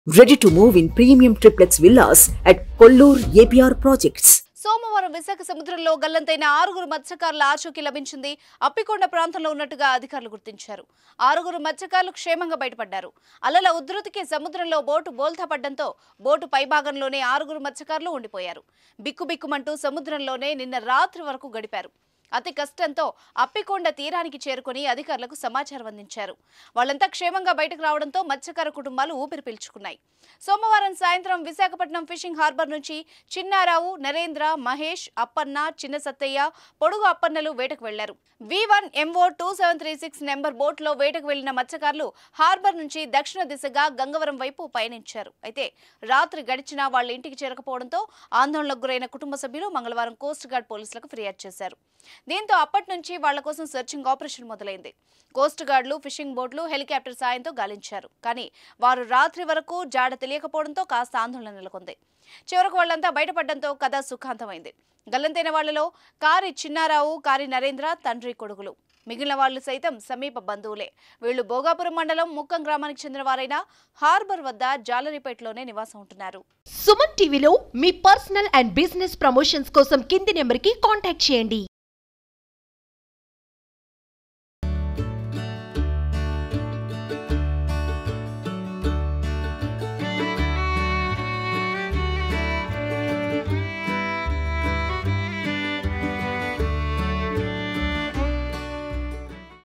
Ready to move in premium triplex villas at Kollur APR Projects. సోమవారం విశాఖ సముద్రంలో గల్లంతైన ఆరుగురు మత్స్యకారుల ఆచూకీ లభించింది అప్పికొండ ప్రాంతంలో ఉన్నట్టుగా అధికారులు గుర్తించారు ఆరుగురు మత్స్యకారులు క్షేమంగా బయటపడ్డారు అలల ఉధృతికి సముద్రంలో బోటు బోల్తా పడ్డంతో బోటు పైభాగంలోనే ఆరుగురు మత్స్యకారులు ఉండిపోయారు బిక్కుబిక్కుమంటూ సముద్రంలోనే నిన్న రాత్రి వరకు గడిపారు అతి కష్టంతో అప్పికొండ తీరానికి చేరుకుని అధికారులకు సమాచారం అందించారు వాళ్ళంతా క్షేమంగా బయటకు రావడంతో మత్స్యకార కుటుంబాలు ఊపిరి పీల్చుకున్నాయి సోమవారం సాయంత్రం విశాఖపట్నం ఫిషింగ్ హార్బర్ నుంచి చిన్నారావు నరేంద్ర మహేష్ అప్పన్న చిన్న సత్తయ్య పొడుగు అప్పన్నలు వేటకు వెళ్లారు V one MO two seven three six number బోట్లో వేటకు వెళ్లిన మత్స్యకారులు హార్బర్ నుంచి దక్షిణ దిశగా గంగవరం వైపు పయనించారు అయితే రాత్రి గడిచినా వాళ్ళ ఇంటికి చేరకపోవడంతో ఆందోళనకు గురైన కుటుంబ సభ్యులు మంగళవారం కోస్ట్ గార్డ్ పోలీసులకు ఫిర్యాదు చేశారు దీంతో అప్పటి నుంచి వాళ్ల కోసం సెర్చింగ్ ఆపరేషన్ మొదలైంది కోస్ట్ గార్డులు ఫిషింగ్ బోట్లు హెలికాప్టర్ సాయంతో గాలించారు కానీ వారు రాత్రి వరకు జాడ తెలియకపోవడంతో కాస్త ఆందోళన నెలకొంది చివరకు వాళ్ళంతా బయటపడడంతో కథ సుఖాంతమైంది గల్లంతైన వాళ్లలో కారి చిన్నారావు కారి నరేంద్ర తండ్రి కొడుకులు మిగిలిన వాళ్ళు సైతం సమీప బంధువులే వీళ్ళు భోగాపురం మండలం ముక్కం గ్రామానికి చెందిన వారైనా హార్బర్ వద్ద జాలరిపేటలోనే నివాసం ఉంటున్నారు సుమన్ టీవీలో మీ పర్సనల్ అండ్ బిజినెస్ ప్రమోషన్స్ కోసం కింది నెంబర్కి కాంటాక్ట్ చేయండి